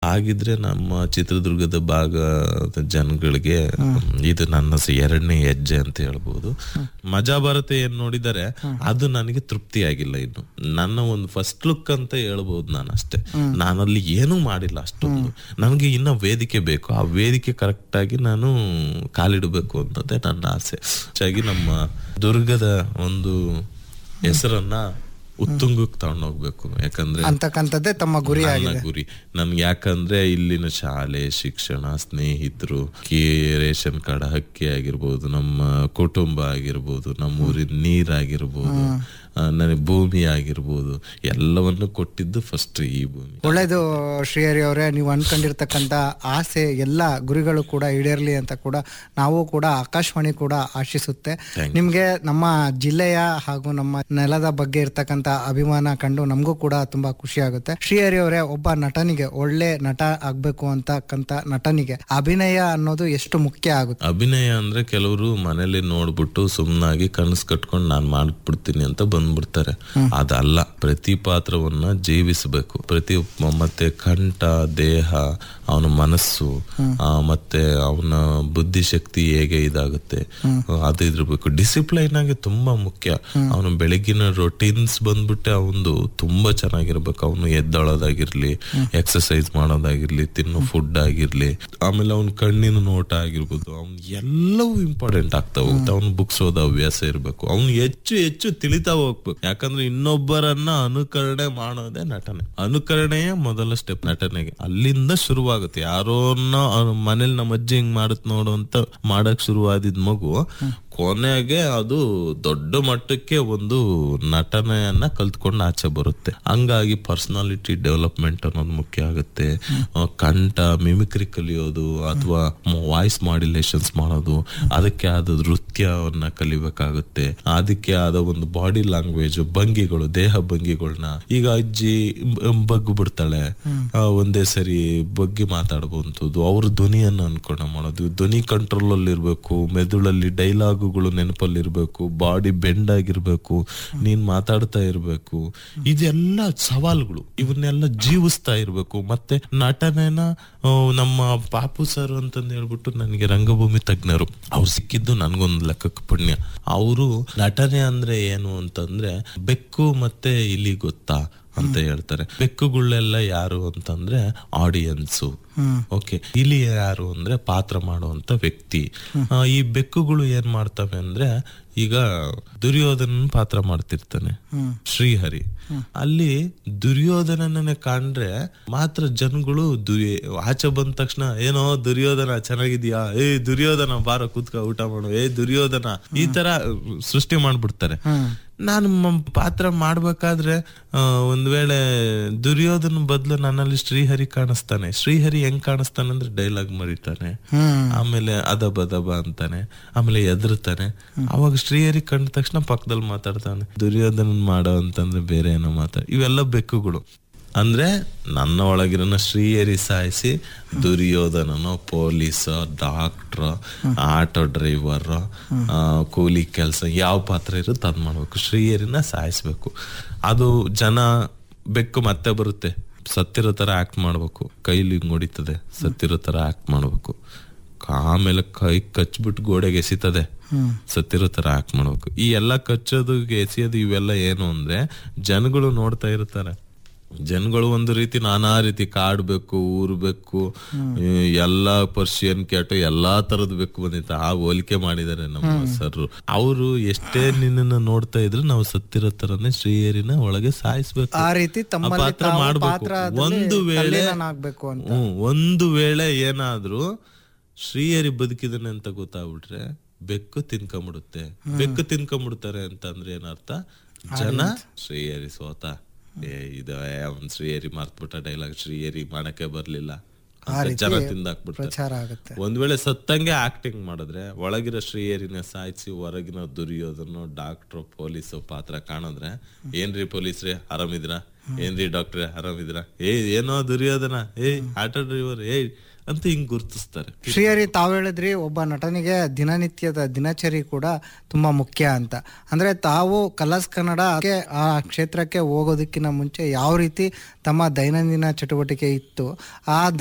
ಹಾಗಿದ್ರೆ ನಮ್ಮ ಚಿತ್ರದುರ್ಗದ ಭಾಗದ ಜನಗಳಿಗೆ ಇದು ನನ್ನ ಸ- ಎರಡನೇ ಹೆಜ್ಜೆ ಅಂತ ಹೇಳ್ಬೋದು ಮಜಾ ಭಾರತ ಏನ್ ನೋಡಿದರೆ ಅದು ನನಗೆ ತೃಪ್ತಿ ಆಗಿಲ್ಲ ಇನ್ನು ನನ್ನ ಒಂದು ಫಸ್ಟ್ ಲುಕ್ ಅಂತ ಹೇಳ್ಬೋದು ನಾನು ಅಷ್ಟೇ ನಾನಲ್ಲಿ ಏನೂ ಮಾಡಿಲ್ಲ ಅಷ್ಟೊಂದು ನನಗೆ ಇನ್ನ ವೇದಿಕೆ ಬೇಕು ಆ ವೇದಿಕೆ ಕರೆಕ್ಟ್ ಆಗಿ ನಾನು ಕಾಲಿಡಬೇಕು ಅನ್ನೋದೇ ನನ್ನ ಆಸೆ ಹೆಚ್ಚಾಗಿ ನಮ್ಮ ದುರ್ಗದ ಒಂದು ಹೆಸರನ್ನ ಉತ್ತುಂಗಕ್ಕೆ ತಗೊಂಡೋಗ್ಬೇಕು ಯಾಕಂದ್ರೆ ಅಂತಕ್ಕಂಥದ್ದೇ ತಮ್ಮ ಗುರಿ ನನ್ನ ಆಗಿದೆ ಗುರಿ ನನ್ಗೆ ಯಾಕಂದ್ರೆ ಇಲ್ಲಿನ ಶಾಲೆ ಶಿಕ್ಷಣ ಸ್ನೇಹಿತರು ಕಿ ರೇಷನ್ ಕಾರ್ಡ್ ಹಕ್ಕಿ ಆಗಿರ್ಬೋದು ನಮ್ಮ ಕುಟುಂಬ ಆಗಿರ್ಬೋದು ನಮ್ಮ ಊರಿನ ನೀರಾಗಿರ್ಬೋದು ಆ, ನನಗೆ ಭೂಮಿ ಆಗಿರ್ಬೋದು ಎಲ್ಲವನ್ನು ಕೊಟ್ಟಿದ್ದು ಫಸ್ಟ್ ಈ ಭೂಮಿ ಒಳ್ಳೇದು ಶ್ರೀಹರಿ ಅವರೇ ನೀವು ಅನ್ಕೊಂಡಿರ್ತಕ್ಕಂಥ ಆಸೆ ಎಲ್ಲ ಗುರಿಗಳು ಕೂಡ ಈಡೇರ್ಲಿ ಅಂತ ಕೂಡ ನಾವು ಕೂಡ ಆಕಾಶವಾಣಿ ಕೂಡ ಆಶಿಸುತ್ತೆ ನಿಮ್ಗೆ ನಮ್ಮ ಜಿಲ್ಲೆಯ ಹಾಗೂ ನಮ್ಮ ನೆಲದ ಬಗ್ಗೆ ಇರ್ತಕ್ಕಂಥ ಅಭಿಮಾನ ಕಂಡು ನಮಗೂ ಕೂಡ ತುಂಬಾ ಖುಷಿ ಆಗುತ್ತೆ ಶ್ರೀಹರಿ ಅವರೇ ಒಬ್ಬ ನಟನಿಗೆ ಒಳ್ಳೆ ನಟ ಆಗ್ಬೇಕು ಅಂತಕ್ಕಂಥ ನಟನಿಗೆ ಅಭಿನಯ ಅನ್ನೋದು ಎಷ್ಟು ಮುಖ್ಯ ಆಗುತ್ತೆ ಅಭಿನಯ ಅಂದ್ರೆ ಕೆಲವರು ಮನೇಲಿ ನೋಡ್ಬಿಟ್ಟು ಸುಮ್ನಾಗಿ ಕನಸು ಕಟ್ಕೊಂಡು ನಾನ್ ಮಾಡ್ಬಿಡ್ತೀನಿ ಅಂತ ಬಂದ್ಬಿಡ್ತಾರೆ ಅದಲ್ಲ ಪ್ರತಿ ಪಾತ್ರವನ್ನ ಜೀವಿಸಬೇಕು ಪ್ರತಿ ಮತ್ತೆ ಕಂಠ ದೇಹ ಅವನ ಮನಸ್ಸು ಆ, ಮತ್ತೆ ಅವನ ಬುದ್ಧಿಶಕ್ತಿ ಹೇಗೆ ಇದಾಗುತ್ತೆ ಅದು ಇದಿರ್ಬೇಕು ಡಿಸಿಪ್ಲೈನ್ ಆಗಿ ತುಂಬಾ ಮುಖ್ಯ ಅವನು ಬೆಳಗಿನ ರೊಟೀನ್ಸ್ ಬಂದ್ಬಿಟ್ಟೆ ಅವನು ತುಂಬಾ ಚೆನ್ನಾಗಿರ್ಬೇಕು ಅವನು ಎದ್ದೊಳೋದಾಗಿರ್ಲಿ ಎಕ್ಸರ್ಸೈಸ್ ಮಾಡೋದಾಗಿರ್ಲಿ ತಿನ್ನೋ ಫುಡ್ ಆಗಿರ್ಲಿ ಆಮೇಲೆ ಅವ್ನ ಕಣ್ಣಿನ ನೋಟ ಆಗಿರ್ಬೋದು ಅವ್ನ್ ಎಲ್ಲವೂ ಇಂಪಾರ್ಟೆಂಟ್ ಆಗ್ತಾ ಹೋಗುತ್ತೆ ಅವ್ನು ಬುಕ್ಸ್ ಓದೋ ಹವ್ಯಾಸ ಇರ್ಬೇಕು ಅವ್ನು ಹೆಚ್ಚು ಹೆಚ್ಚು ತಿಳಿತಾ ಹೋಗ್ಬೇಕು ಯಾಕಂದ್ರೆ ಇನ್ನೊಬ್ಬರನ್ನ ಅನುಕರಣೆ ಮಾಡೋದೇ ನಟನೆ ಅನುಕರಣೆಯೇ ಮೊದಲ ಸ್ಟೆಪ್ ನಟನೆಗೆ ಅಲ್ಲಿಂದ ಶುರುವಾಗುತ್ತೆ ಯಾರೋನ್ನ ಮನೇಲಿ ನಮ್ಮ ಅಜ್ಜಿ ಹಿಂಗ್ ಮಾಡತ್ ನೋಡು ಅಂತ ಮಾಡಕ್ ಶುರುವಾದಿದ್ ಮಗು ಕೊನೆಗೆ ಅದು ದೊಡ್ಡ ಮಟ್ಟಕ್ಕೆ ಒಂದು ನಟನೆಯನ್ನ ಕಲ್ತ್ಕೊಂಡು ಆಚೆ ಬರುತ್ತೆ ಹಂಗಾಗಿ ಪರ್ಸನಾಲಿಟಿ ಡೆವಲಪ್ಮೆಂಟ್ ಅನ್ನೋದು ಮುಖ್ಯ ಆಗುತ್ತೆ ಆ, ಕಂಠ ಮಿಮಿಕ್ರಿ ಕಲಿಯೋದು ಅಥವಾ ವಾಯ್ಸ್ ಮಾಡ್ಯುಲೇಷನ್ಸ್ ಮಾಡೋದು ಅದಕ್ಕೆ ಆದ ನೃತ್ಯವನ್ನ ಕಲಿಬೇಕಾಗುತ್ತೆ ಅದಕ್ಕೆ ಆದ ಒಂದು ಬಾಡಿ ಲ್ಯಾಂಗ್ವೇಜ್ ಭಂಗಿಗಳು ದೇಹ ಭಂಗಿಗಳನ್ನ ಈಗ ಅಜ್ಜಿ ಬ- ಬಗ್ಗು ಬಿಡ್ತಾಳೆ ಆ, ಒಂದೇ ಸರಿ ಬಗ್ಗಿ ಮಾತಾಡಬಹುದು ಅವ್ರ ಧ್ವನಿಯನ್ನ ಅನ್ಕೊಂಡ ಮಾಡೋದು ಧ್ವನಿ ಕಂಟ್ರೋಲ್ ಅಲ್ಲಿ ಇರ್ಬೇಕು ಮೆದುಳಲ್ಲಿ ಡೈಲಾಗುಗಳು ನೆನಪಲ್ಲಿ ಇರ್ಬೇಕು ಬಾಡಿ ಬೆಂಡ್ ಆಗಿರ್ಬೇಕು ನೀನ್ ಮಾತಾಡ್ತಾ ಇರ್ಬೇಕು ಇದೆಲ್ಲ ಸವಾಲುಗಳು ಇವನ್ನೆಲ್ಲ ಜೀವಿಸ್ತಾ ಇರ್ಬೇಕು ಮತ್ತೆ ನಟನೆನ ಆ, ನಮ್ಮ ಪಾಪು ಸರ್ ಅಂತಂದು ಹೇಳ್ಬಿಟ್ಟು ನನಗೆ ರಂಗಭೂಮಿ ತಜ್ಞರು ಅವ್ರು ಸಿಕ್ಕಿದ್ದು ನನ್ಗೊಂದು ಲೆಕ್ಕಕ್ಕೆ ಪುಣ್ಯ ಅವರು ನಟನೆ ಅಂದ್ರೆ ಏನು ಅಂತಂದ್ರೆ ಬೆಕ್ಕು ಮತ್ತೆ ಇಲಿ ಗೊತ್ತಾ ಅಂತ ಹೇಳ್ತಾರೆ ಬೆಕ್ಕುಗಳೆಲ್ಲ ಯಾರು ಅಂತಂದ್ರೆ ಆಡಿಯನ್ಸು ಓಕೆ ಇಲ್ಲಿ ಯಾರು ಅಂದ್ರೆ ಪಾತ್ರ ಮಾಡುವಂತ ವ್ಯಕ್ತಿ ಆ, ಈ ಬೆಕ್ಕುಗಳು ಏನ್ ಮಾಡ್ತವೆ ಅಂದ್ರೆ ಈಗ ದುರ್ಯೋಧನ ಪಾತ್ರ ಮಾಡ್ತಿರ್ತಾನೆ ಶ್ರೀಹರಿ ಅಲ್ಲಿ ದುರ್ಯೋಧನನೇ ಕಾಣ್ರೆ ಮಾತ್ರ ಜನಗಳು ದುರ್ಯ ಆಚೆ ಬಂದ ತಕ್ಷಣ ಏನೋ ದುರ್ಯೋಧನ ಚೆನ್ನಾಗಿದ್ಯಾ ಏ ದುರ್ಯೋಧನ ಬಾರ ಕೂತ್ಕ ಊಟ ಮಾಡು ಏ ದುರ್ಯೋಧನ ಈ ತರ ಸೃಷ್ಟಿ ಮಾಡ್ಬಿಡ್ತಾರೆ ನಾನು ಮ- ಪಾತ್ರ ಮಾಡ್ಬೇಕಾದ್ರೆ ಆ, ಒಂದ್ ವೇಳೆ ದುರ್ಯೋಧನ ಬದಲು ನನ್ನಲ್ಲಿ ಶ್ರೀಹರಿ ಕಾಣಿಸ್ತಾನೆ ಶ್ರೀಹರಿ ಹೆಂಗ್ ಕಾಣಿಸ್ತಾನೆ ಅಂದ್ರೆ ಡೈಲಾಗ್ ಮರಿತಾನೆ ಆಮೇಲೆ ಅದಬ ದಬ ಅಂತಾನೆ ಆಮೇಲೆ ಎದುರ್ತಾನೆ ಅವಾಗ ಶ್ರೀಹರಿ ಕಂಡ ತಕ್ಷಣ ಪಕ್ಕದಲ್ಲಿ ಮಾತಾಡ್ತಾನೆ ದುರ್ಯೋಧನ ಮಾಡೋ ಅಂತಂದ್ರೆ ಬೇರೆ ಏನೋ ಮಾತಾಡ ಇವೆಲ್ಲ ಬೆಕ್ಕುಗಳು ಅಂದ್ರೆ ನನ್ನ ಒಳಗಿರೋ ಶ್ರೀಹರಿ ಸಾಯಿಸಿ ದುರ್ಯೋಧನನೋ ಪೊಲೀಸ್ ಡಾಕ್ಟ್ರ್ ಆಟೋ ಡ್ರೈವರ್ ಕೂಲಿ ಕೆಲಸ ಯಾವ ಪಾತ್ರ ಇರುತ್ತೆ ಅದ್ ಮಾಡ್ಬೇಕು ಶ್ರೀಹರಿನ ಸಾಯಿಸ್ಬೇಕು ಅದು ಜನ ಬೆಕ್ಕು ಮತ್ತೆ ಬರುತ್ತೆ ಸತ್ತಿರೋ ತರ ಆಕ್ಟ್ ಮಾಡ್ಬೇಕು ಕೈಲಿ ಹಿಂಗ್ ಹೊಡಿತದೆ ಸತ್ತಿರೋ ತರ ಆಕ್ಟ್ ಮಾಡ್ಬೇಕು ಆಮೇಲೆ ಕೈ ಕಚ್ಬಿಟ್ಟು ಗೋಡೆಗೆ ಎಸಿತದೆ ಸತ್ತಿರೋ ತರ ಆಕ್ಟ್ ಮಾಡ್ಬೇಕು ಈ ಎಲ್ಲ ಕಚ್ಚೋದು ಎಸೆಯೋದು ಇವೆಲ್ಲ ಏನು ಅಂದ್ರೆ ಜನಗಳು ನೋಡ್ತಾ ಇರ್ತಾರೆ ಜನಗಳು ಒಂದು ರೀತಿ ನಾನಾ ರೀತಿ ಕಾಡ್ಬೇಕು ಊರ್ಬೇಕು ಎಲ್ಲಾ ಪರ್ಷಿಯನ್ ಕ್ಯಾಟ್ ಎಲ್ಲಾ ತರದ್ ಬೇಕು ಬಂದಿತ್ತು ಆ ಹೋಲಿಕೆ ಮಾಡಿದ್ದಾರೆ ನಮ್ಮ ಸರ್ ಅವರು ಎಷ್ಟೇ ನಿನ್ನನ್ನ ನೋಡ್ತಾ ಇದ್ರು ನಾವು ಸತ್ತಿರೋ ತರನೇ ಶ್ರೀಯರಿನ ಒಳಗೆ ಸಾಯಿಸ್ಬೇಕು ಆ ರೀತಿ ಆ ತಮ್ಮಲ್ಲಿ ಪಾತ್ರ ತಾವು ಮಾಡ್ಬೇಕು ಪಾತ್ರದಲ್ಲಿ ಒಂದು ವೇಳೆ ತಲ್ಲೀನನಾಗ್ಬೇಕು ಅಂತ. ಹ್ಮ್, ಒಂದು ವೇಳೆ ಏನಾದ್ರೂ ಶ್ರೀಯರಿ ಬದುಕಿದಾನೆ ಅಂತ ಗೊತ್ತಾಗ್ಬಿಟ್ರೆ ಬೆಕ್ಕು ತಿನ್ಕೊಂಬಿಡುತ್ತೆ ಬೆಕ್ಕು ತಿನ್ಕೊಂಬಿಡ್ತಾರೆ ಅಂತಂದ್ರೆ ಏನರ್ಥ ಜನ ಶ್ರೀಯರಿ ಸೋತ ಏ ಇದು ಅವ್ನ್ ಶ್ರೀಯರಿ ಮರ್ತ್ಬಿಟ್ಟ ಡೈಲಾಗ್ ಶ್ರೀಯರಿ ಮಾಡಕ್ಕೆ ಬರ್ಲಿಲ್ಲ ಅಂತ ಜನ ತಿಂದಾಕ್ಬಿಡ್ತಾರೆ ಪ್ರಚಾರ ಆಗುತ್ತೆ ಒಂದ್ ವೇಳೆ ಸತ್ತಂಗೆ ಆಕ್ಟಿಂಗ್ ಮಾಡಿದ್ರೆ ಒಳಗಿರೋ ಶ್ರೀಯರಿನ ಸಾಯಿಸಿ ಹೊರಗಿನ ದುರ್ಯೋಧನ ಡಾಕ್ಟ್ರು ಪೊಲೀಸು ಪಾತ್ರ ಕಾಣಿದ್ರೆ ಏನ್ರಿ ಪೊಲೀಸ್ರಿ ಆರಾಮಿದ್ರ ಏನ್ರಿ ಡಾಕ್ಟ್ರೆ ಆರಾಮಿದ್ರ ಏ ಏನೋ ದುರ್ಯೋಧನ ಏ ಆಟೋ ಡ್ರೈವರ್ ಏ ಅಂತ ಹಿಂಗ್ ಗುರ್ತಿಸ್ತಾರೆ ಶ್ರೀಹರಿ ತಾವು ಹೇಳಿದ್ರಿ ಒಬ್ಬ ನಟನಿಗೆ ದಿನನಿತ್ಯದ ದಿನಚರಿ ಕೂಡ ತುಂಬಾ ಮುಖ್ಯ ಅಂತ ಅಂದ್ರೆ ತಾವು ಕಲರ್ಸ್ ಕನ್ನಡಕ್ಕೆ ಆ ಕ್ಷೇತ್ರಕ್ಕೆ ಹೋಗೋದಕ್ಕಿಂತ ಮುಂಚೆ ಯಾವ ರೀತಿ ತಮ್ಮ ದೈನಂದಿನ ಚಟುವಟಿಕೆ ಇತ್ತು ಆ